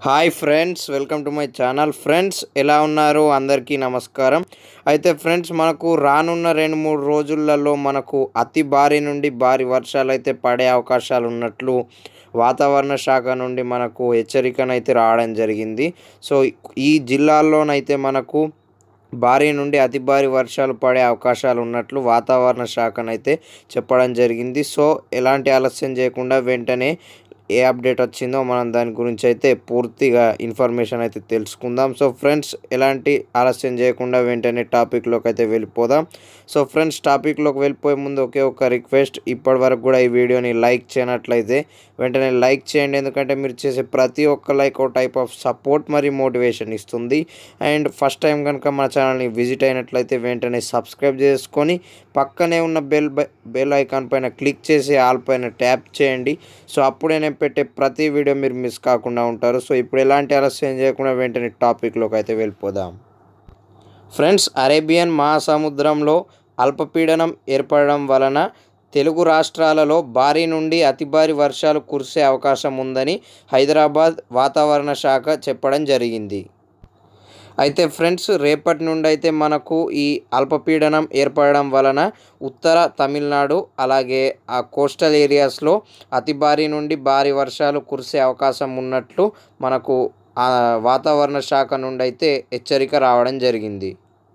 hi friends welcome to my channel friends ఎలా ఉన్నారు అందరికీ నమస్కారం అయితే ఫ్రెండ్స్ మనకు రానున్న రెండు మూడు రోజులలో మనకు అతి భారీ నుండి భారీ వర్షాలు అయితే పడే అవకాశాలు ఉన్నట్లు వాతావరణ శాఖ నుండి మనకు హెచ్చరికనైతే రావడం జరిగింది సో ఈ జిల్లాల్లోనైతే మనకు భారీ నుండి అతి భారీ వర్షాలు పడే అవకాశాలు ఉన్నట్లు వాతావరణ శాఖనైతే చెప్పడం జరిగింది సో ఎలాంటి ఆలస్యం చేయకుండా వెంటనే ఏ అప్డేట్ వచ్చిందో మనం దాని గురించి అయితే పూర్తిగా ఇన్ఫర్మేషన్ అయితే తెలుసుకుందాం సో ఫ్రెండ్స్ ఎలాంటి ఆలస్యం చేయకుండా వెంటనే టాపిక్లోకి అయితే వెళ్ళిపోదాం సో ఫ్రెండ్స్ టాపిక్లోకి వెళ్ళిపోయే ముందు ఒకే ఒక రిక్వెస్ట్ ఇప్పటి వరకు కూడా ఈ వీడియోని లైక్ చేయనట్లయితే వెంటనే లైక్ చేయండి ఎందుకంటే మీరు చేసే ప్రతి ఒక్క లైక్ ఒక టైప్ ఆఫ్ సపోర్ట్ మరియు మోటివేషన్ ఇస్తుంది అండ్ ఫస్ట్ టైం కనుక మన ఛానల్ని విజిట్ అయినట్లయితే వెంటనే సబ్స్క్రైబ్ చేసుకొని పక్కనే ఉన్న బెల్ బెల్ ఐకాన్ పైన క్లిక్ చేసి ఆల్ పైన ట్యాప్ చేయండి సో అప్పుడే నేను పెట్టే ప్రతి వీడియో మీరు మిస్ కాకుండా ఉంటారు సో ఇప్పుడు ఎలాంటి ఆలస్యం చేయకుండా వెంటనే టాపిక్లోకి అయితే వెళ్ళిపోదాం ఫ్రెండ్స్ అరేబియన్ మహాసముద్రంలో అల్పపీడనం ఏర్పడడం వలన తెలుగు రాష్ట్రాలలో భారీ నుండి అతి భారీ వర్షాలు కురిసే అవకాశం ఉందని హైదరాబాద్ వాతావరణ శాఖ చెప్పడం జరిగింది అయితే ఫ్రెండ్స్ రేపటి నుండి అయితే మనకు ఈ అల్పపీడనం ఏర్పడడం వలన ఉత్తర తమిళనాడు అలాగే ఆ కోస్టల్ ఏరియాస్లో అతి భారీ నుండి భారీ వర్షాలు కురిసే అవకాశం ఉన్నట్లు మనకు ఆ వాతావరణ శాఖ నుండి అయితే హెచ్చరిక రావడం జరిగింది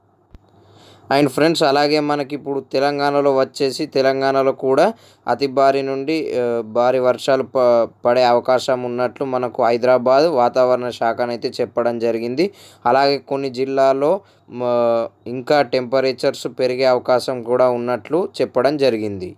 అండ్ ఫ్రెండ్స్ అలాగే మనకి ఇప్పుడు తెలంగాణలో వచ్చేసి తెలంగాణలో కూడా అతి భారీ నుండి భారీ వర్షాలు ప పడే అవకాశం ఉన్నట్లు మనకు హైదరాబాద్ వాతావరణ శాఖనైతే చెప్పడం జరిగింది అలాగే కొన్ని జిల్లాల్లో ఇంకా టెంపరేచర్స్ పెరిగే అవకాశం కూడా ఉన్నట్లు చెప్పడం జరిగింది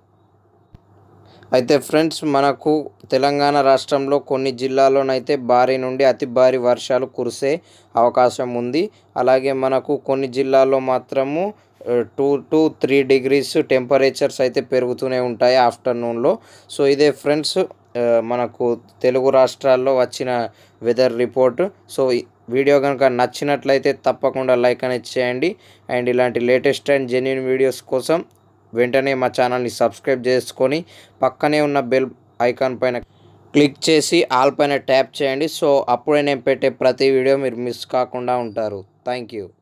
అయితే ఫ్రెండ్స్ మనకు తెలంగాణ రాష్ట్రంలో కొన్ని జిల్లాల్లోనైతే భారీ నుండి అతి భారీ వర్షాలు కురిసే అవకాశం ఉంది అలాగే మనకు కొన్ని జిల్లాల్లో మాత్రము two to three degrees temperatures అయితే పెరుగుతూనే ఉంటాయి ఆఫ్టర్నూన్లో సో ఇదే ఫ్రెండ్స్ మనకు తెలుగు రాష్ట్రాల్లో వచ్చిన వెదర్ రిపోర్ట్ సో వీడియో కనుక నచ్చినట్లయితే తప్పకుండా లైక్ అనేది చేయండి అండ్ ఇలాంటి లేటెస్ట్ అండ్ జెన్యున్ వీడియోస్ కోసం వెంటనే మా ఛానల్ని సబ్స్క్రైబ్ చేసుకొని పక్కనే ఉన్న బెల్ ఐకాన్ పైన క్లిక్ చేసి ఆల్ పైన ట్యాప్ చేయండి సో అప్పుడే నేను పెట్టే ప్రతి వీడియో మీరు మిస్ కాకుండా ఉంటారు థ్యాంక్ యూ